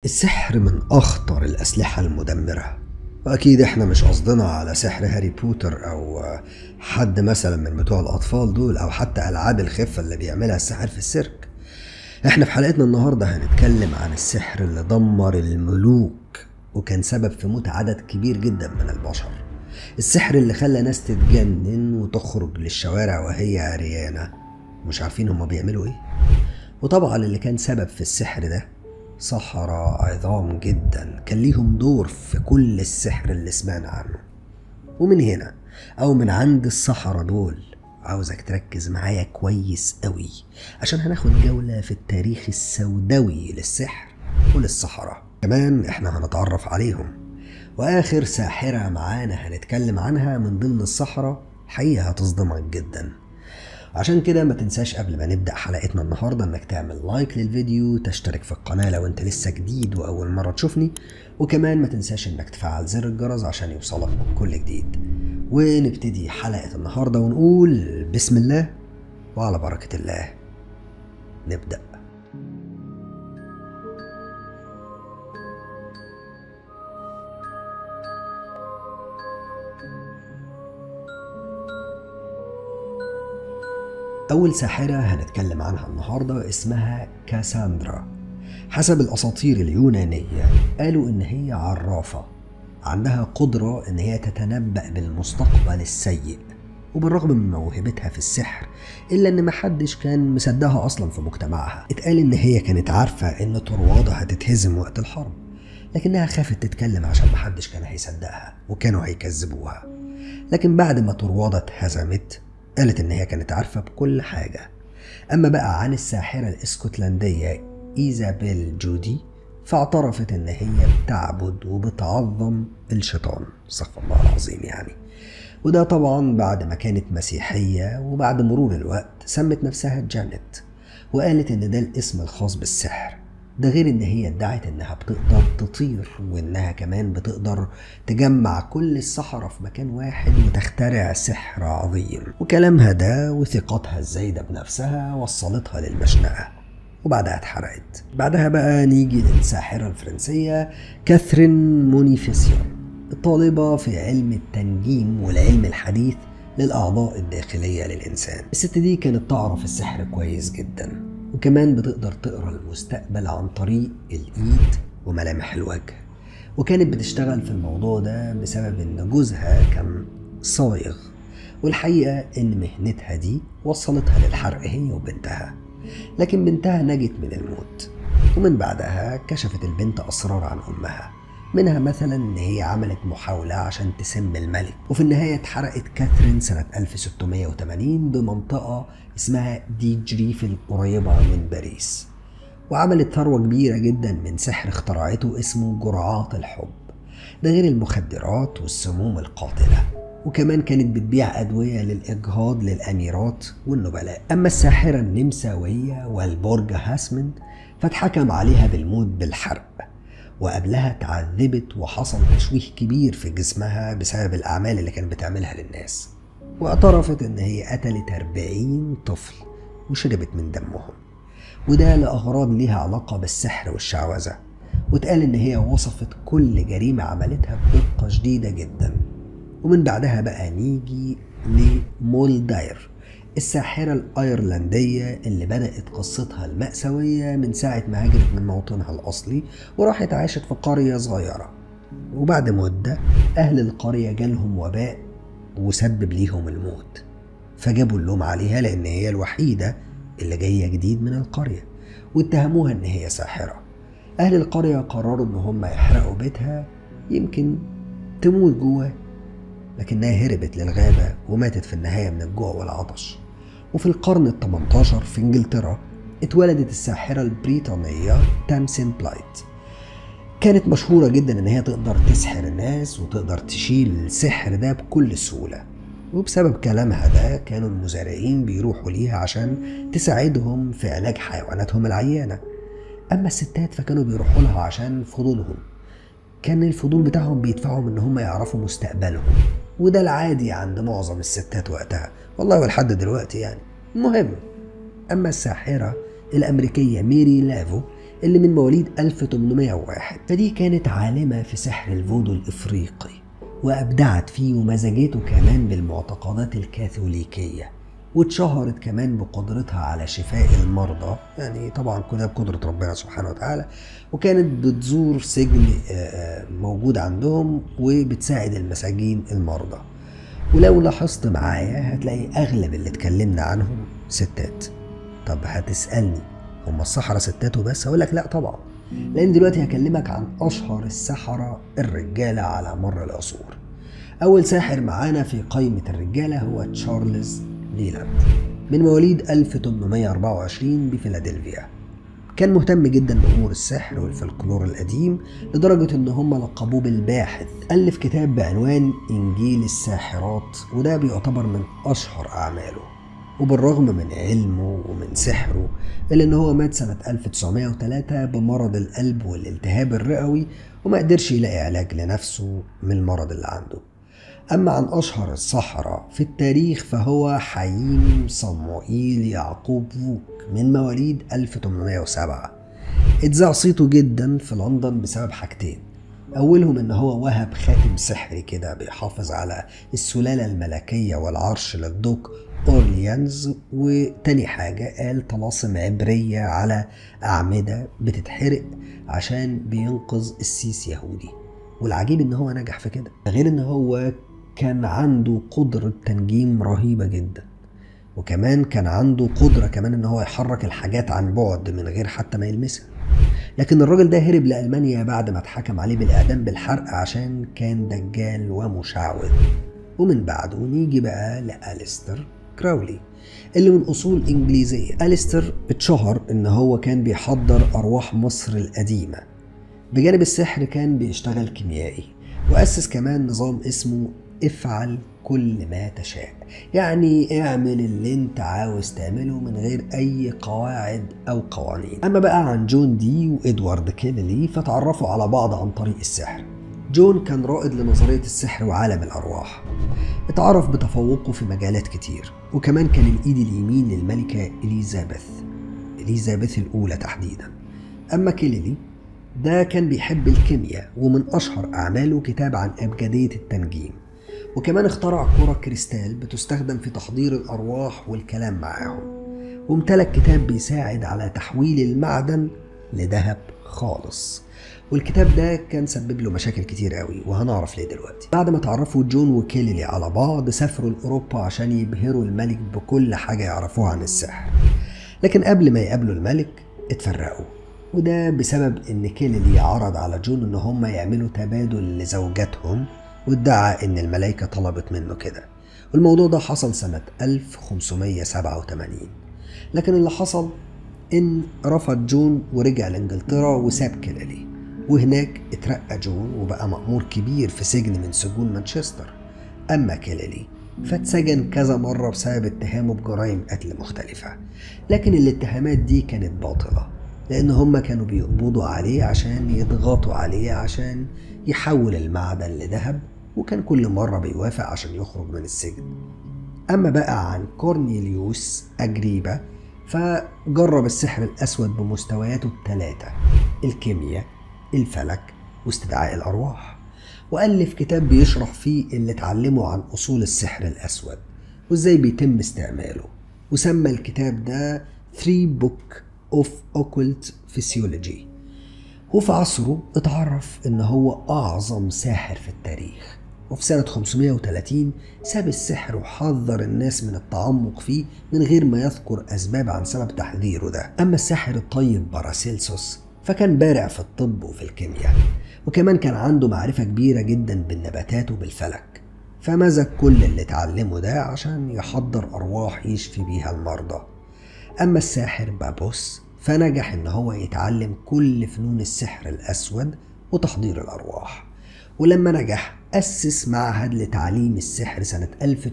السحر من أخطر الأسلحة المدمرة وأكيد إحنا مش قصدنا على سحر هاري بوتر أو حد مثلا من بتوع الأطفال دول أو حتى ألعاب الخفة اللي بيعملها الساحر في السيرك إحنا في حلقتنا النهاردة هنتكلم عن السحر اللي دمر الملوك وكان سبب في موت عدد كبير جدا من البشر السحر اللي خلى ناس تتجنن وتخرج للشوارع وهي عريانة مش عارفين هما بيعملوا ايه وطبعا اللي كان سبب في السحر ده سحرة عظام جدا كان ليهم دور في كل السحر اللي سمعنا عنه ومن هنا أو من عند السحرة دول عاوزك تركز معايا كويس قوي عشان هناخد جولة في التاريخ السوداوي للسحر وللسحرة كمان احنا هنتعرف عليهم واخر ساحرة معانا هنتكلم عنها من ضمن السحرة حقيقة هتصدمك جدا عشان كده ما تنساش قبل ما نبدأ حلقتنا النهاردة انك تعمل لايك للفيديو تشترك في القناة لو انت لسه جديد واول مرة تشوفني وكمان ما تنساش انك تفعل زر الجرس عشان يوصلك كل جديد ونبتدي حلقة النهاردة ونقول بسم الله وعلى بركة الله نبدأ أول ساحرة هنتكلم عنها النهاردة اسمها كاساندرا حسب الأساطير اليونانية قالوا إن هي عرافة عندها قدرة إن هي تتنبأ بالمستقبل السيء وبالرغم من موهبتها في السحر إلا إن محدش كان مصدقها أصلا في مجتمعها اتقال إن هي كانت عارفة إن طروادة هتتهزم وقت الحرب لكنها خافت تتكلم عشان محدش كان هيصدقها وكانوا هيكذبوها لكن بعد ما طروادة اتهزمت قالت إن هي كانت عارفة بكل حاجة أما بقى عن الساحرة الإسكتلندية إيزابيل جودي فاعترفت إن هي بتعبد وبتعظم الشيطان استغفر الله العظيم يعني وده طبعا بعد ما كانت مسيحية وبعد مرور الوقت سمت نفسها جانيت وقالت إن ده الاسم الخاص بالسحر ده غير ان هي ادعت انها بتقدر تطير وانها كمان بتقدر تجمع كل السحرة في مكان واحد وتخترع سحر عظيم وكلامها ده وثقتها الزايدة بنفسها وصلتها للمشنقة وبعدها اتحرقت بعدها بقى نيجي للساحرة الفرنسية كاثرين مونيفيسيون الطالبة في علم التنجيم والعلم الحديث للأعضاء الداخلية للإنسان الست دي كانت تعرف السحر كويس جدا وكمان بتقدر تقرا المستقبل عن طريق الايد وملامح الوجه وكانت بتشتغل في الموضوع ده بسبب ان جوزها كان صايغ والحقيقة ان مهنتها دي وصلتها للحرق هي وبنتها لكن بنتها نجت من الموت ومن بعدها كشفت البنت اسرار عن امها منها مثلا ان هي عملت محاولة عشان تسم الملك وفي النهاية اتحرقت كاثرين سنة 1680 بمنطقة اسمها ديجريف القريبة من باريس وعملت ثروة كبيرة جدا من سحر اخترعته اسمه جرعات الحب ده غير المخدرات والسموم القاتلة وكمان كانت بتبيع أدوية للإجهاض للأميرات والنبلاء أما الساحرة النمساوية والبورجا هاسمن فاتحكم عليها بالموت بالحرق وقبلها تعذبت وحصل تشويه كبير في جسمها بسبب الأعمال اللي كانت بتعملها للناس واعترفت إن هي قتلت 40 طفل وشربت من دمهم وده لأغراض ليها علاقة بالسحر والشعوذة واتقال إن هي وصفت كل جريمة عملتها بدقة شديدة جدا ومن بعدها بقى نيجي لمولداير الساحرة الأيرلندية اللي بدأت قصتها المأساوية من ساعة ما هاجرت من موطنها الأصلي وراحت عاشت في قرية صغيرة وبعد مدة أهل القرية جالهم وباء وسبب ليهم الموت فجابوا اللوم عليها لأن هي الوحيدة اللي جاية جديد من القرية واتهموها إن هي ساحرة أهل القرية قرروا إن هم يحرقوا بيتها يمكن تموت جواه لكنها هربت للغابة وماتت في النهاية من الجوع والعطش وفي القرن ال 18 في انجلترا اتولدت الساحرة البريطانية تامسين بلايت كانت مشهورة جدا ان هي تقدر تسحر الناس وتقدر تشيل السحر ده بكل سهولة وبسبب كلامها ده كانوا المزارعين بيروحوا ليها عشان تساعدهم في علاج حيواناتهم العيانة أما الستات فكانوا بيروحوا لها عشان فضولهم كان الفضول بتاعهم بيدفعهم ان هم يعرفوا مستقبلهم وده العادي عند معظم الستات وقتها والله ولحد دلوقتي يعني المهم اما الساحرة الامريكية ميري لافو اللي من مواليد 1801 فدي كانت عالمة في سحر الفودو الإفريقي وأبدعت فيه ومزجته كمان بالمعتقدات الكاثوليكية واتشهرت كمان بقدرتها على شفاء المرضى يعني طبعا كلها بقدرة ربنا سبحانه وتعالى وكانت بتزور سجن آه، آه، موجود عندهم وبتساعد المساجين المرضى ولو لاحظت معايا هتلاقي أغلب اللي اتكلمنا عنهم ستات طب هتسألني هم السحرة ستات وبس هقول لك لا طبعا لأن دلوقتي هكلمك عن أشهر السحرة الرجالة على مر العصور أول ساحر معانا في قائمة الرجالة هو تشارلز ليلاند من مواليد 1824 بفيلادلفيا كان مهتم جدا بأمور السحر والفلكلور القديم لدرجة إن هم لقبوه بالباحث ألف كتاب بعنوان إنجيل الساحرات وده بيعتبر من أشهر أعماله وبالرغم من علمه ومن سحره إلا إن هو مات سنة 1903 بمرض القلب والالتهاب الرئوي وما قدرش يلاقي علاج لنفسه من المرض اللي عنده أما عن أشهر السحرة في التاريخ فهو حييم صموئيل يعقوب فوك من مواليد 1807 اتذاع صيته جدا في لندن بسبب حاجتين أولهم إن هو وهب خاتم سحري كده بيحافظ على السلالة الملكية والعرش للدوق أورليانز وتاني حاجة قال طلاسم عبرية على أعمدة بتتحرق عشان بينقذ السيس يهودي والعجيب إن هو نجح في كده غير إن هو كان عنده قدرة تنجيم رهيبة جدا وكمان كان عنده قدرة كمان ان هو يحرك الحاجات عن بعد من غير حتى ما يلمسها لكن الراجل ده هرب لألمانيا بعد ما اتحكم عليه بالإعدام بالحرق عشان كان دجال ومشعوذ ومن بعده نيجي بقى لأليستر كراولي اللي من أصول إنجليزية أليستر اتشهر إن هو كان بيحضر أرواح مصر القديمة بجانب السحر كان بيشتغل كيميائي وأسس كمان نظام اسمه افعل كل ما تشاء يعني اعمل اللي انت عاوز تعمله من غير اي قواعد او قوانين اما بقى عن جون دي وادوارد كينلي فتعرفوا على بعض عن طريق السحر جون كان رائد لنظرية السحر وعالم الأرواح اتعرف بتفوقه في مجالات كتير وكمان كان الإيد اليمين للملكة إليزابيث إليزابيث الأولى تحديدا أما كيليلي ده كان بيحب الكيمياء ومن أشهر أعماله كتاب عن أبجدية التنجيم وكمان اخترع كرة كريستال بتستخدم في تحضير الأرواح والكلام معاهم وامتلك كتاب بيساعد على تحويل المعدن لذهب خالص والكتاب ده كان سبب له مشاكل كتير قوي وهنعرف ليه دلوقتي بعد ما تعرفوا جون وكيليلي على بعض سافروا لأوروبا عشان يبهروا الملك بكل حاجة يعرفوها عن السحر لكن قبل ما يقابلوا الملك اتفرقوا وده بسبب ان كيليلي عرض على جون ان هم يعملوا تبادل لزوجاتهم وادعى ان الملائكة طلبت منه كده والموضوع ده حصل سنة 1587 لكن اللي حصل ان رفض جون ورجع لانجلترا وساب كيليلي وهناك اترقى جون وبقى مأمور كبير في سجن من سجون مانشستر أما كيليلي فاتسجن كذا مرة بسبب اتهامه بجرائم قتل مختلفة لكن الاتهامات دي كانت باطلة لأن هما كانوا بيقبضوا عليه عشان يضغطوا عليه عشان يحول المعدن لذهب وكان كل مرة بيوافق عشان يخرج من السجن أما بقى عن كورنيليوس أجريبا فجرب السحر الأسود بمستوياته الثلاثة الكيمياء الفلك واستدعاء الأرواح وألف كتاب بيشرح فيه اللي اتعلمه عن أصول السحر الأسود وإزاي بيتم استعماله وسمى الكتاب ده Three Book of Occult Physiology وفي عصره اتعرف ان هو اعظم ساحر في التاريخ وفي سنة 530 ساب السحر وحذر الناس من التعمق فيه من غير ما يذكر أسباب عن سبب تحذيره ده أما الساحر الطيب باراسيلسوس فكان بارع في الطب وفي الكيمياء وكمان كان عنده معرفة كبيرة جدا بالنباتات وبالفلك فمزج كل اللي اتعلمه ده عشان يحضر أرواح يشفي بيها المرضى أما الساحر بابوس فنجح إن هو يتعلم كل فنون السحر الأسود وتحضير الأرواح ولما نجح أسس معهد لتعليم السحر سنة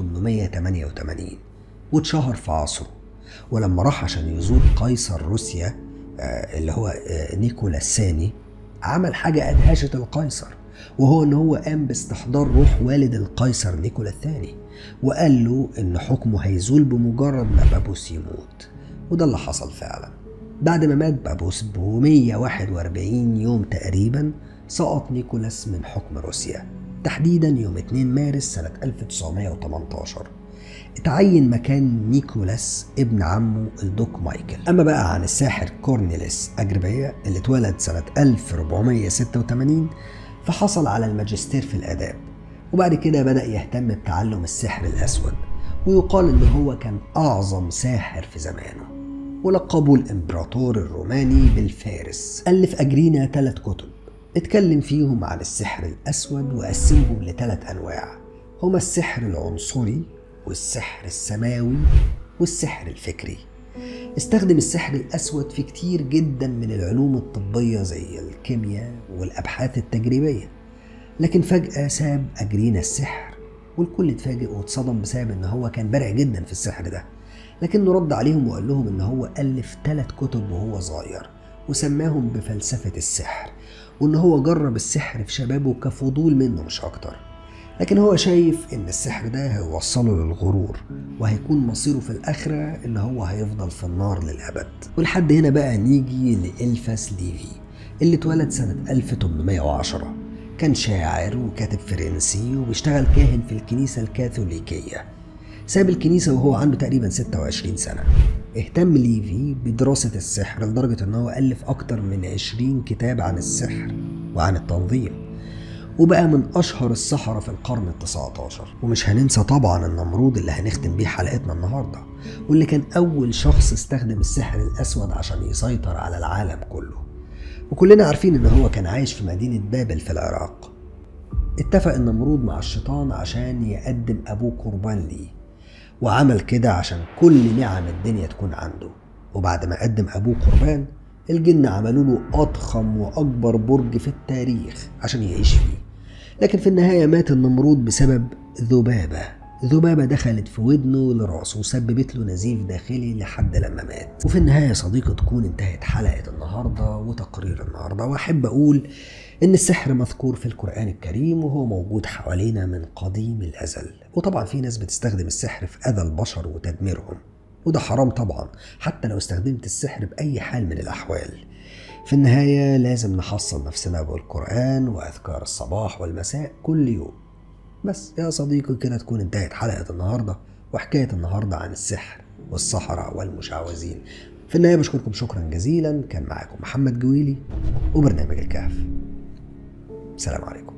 1888 واتشهر في عصره ولما راح عشان يزور قيصر روسيا آه، اللي هو آه، نيكولا الثاني عمل حاجة أدهشت القيصر وهو إن هو قام باستحضار روح والد القيصر نيكولا الثاني وقال له إن حكمه هيزول بمجرد ما بابوس يموت وده اللي حصل فعلا بعد ما مات بابوس ب 141 يوم تقريبا سقط نيكولاس من حكم روسيا تحديدا يوم 2 مارس سنة 1918 اتعين مكان نيكولاس ابن عمه الدوك مايكل أما بقى عن الساحر كورنيليس أجربية اللي اتولد سنة 1486 فحصل على الماجستير في الآداب وبعد كده بدأ يهتم بتعلم السحر الأسود ويقال إن هو كان أعظم ساحر في زمانه ولقبه الإمبراطور الروماني بالفارس ألف أجرينا ثلاث كتب اتكلم فيهم عن السحر الأسود وقسمهم لثلاث أنواع هما السحر العنصري والسحر السماوي والسحر الفكري استخدم السحر الأسود في كتير جدا من العلوم الطبية زي الكيمياء والأبحاث التجريبية لكن فجأة ساب أجرينا السحر والكل اتفاجئ واتصدم بسبب ان هو كان بارع جدا في السحر ده لكنه رد عليهم وقال لهم ان هو ألف ثلاث كتب وهو صغير وسماهم بفلسفة السحر وان هو جرب السحر في شبابه كفضول منه مش اكتر لكن هو شايف ان السحر ده هيوصله للغرور وهيكون مصيره في الاخرة ان هو هيفضل في النار للابد ولحد هنا بقى نيجي لإلفاس ليفي اللي اتولد سنة 1810 كان شاعر وكاتب فرنسي وبيشتغل كاهن في الكنيسة الكاثوليكية ساب الكنيسة وهو عنده تقريبا 26 سنة اهتم ليفي بدراسة السحر لدرجة ان هو ألف أكتر من 20 كتاب عن السحر وعن التنظيم وبقى من أشهر السحرة في القرن التسعة عشر ومش هننسى طبعا النمرود اللي هنختم بيه حلقتنا النهاردة واللي كان أول شخص استخدم السحر الأسود عشان يسيطر على العالم كله وكلنا عارفين ان هو كان عايش في مدينة بابل في العراق اتفق النمرود مع الشيطان عشان يقدم ابوه قربان ليه وعمل كده عشان كل نعم الدنيا تكون عنده وبعد ما قدم ابوه قربان الجن عملوا له اضخم واكبر برج في التاريخ عشان يعيش فيه لكن في النهايه مات النمرود بسبب ذبابه ذبابة دخلت في ودنه لراسه وسببت له نزيف داخلي لحد لما مات وفي النهاية يا صديقي تكون انتهت حلقة النهاردة وتقرير النهاردة وأحب أقول إن السحر مذكور في القرآن الكريم وهو موجود حوالينا من قديم الأزل وطبعا في ناس بتستخدم السحر في أذى البشر وتدميرهم وده حرام طبعا حتى لو استخدمت السحر بأي حال من الأحوال في النهاية لازم نحصن نفسنا بالقرآن وأذكار الصباح والمساء كل يوم بس يا صديقي كده تكون انتهت حلقة النهاردة وحكاية النهاردة عن السحر والسحرة والمشعوذين في النهاية بشكركم شكرا جزيلا كان معاكم محمد جويلي وبرنامج الكهف سلام عليكم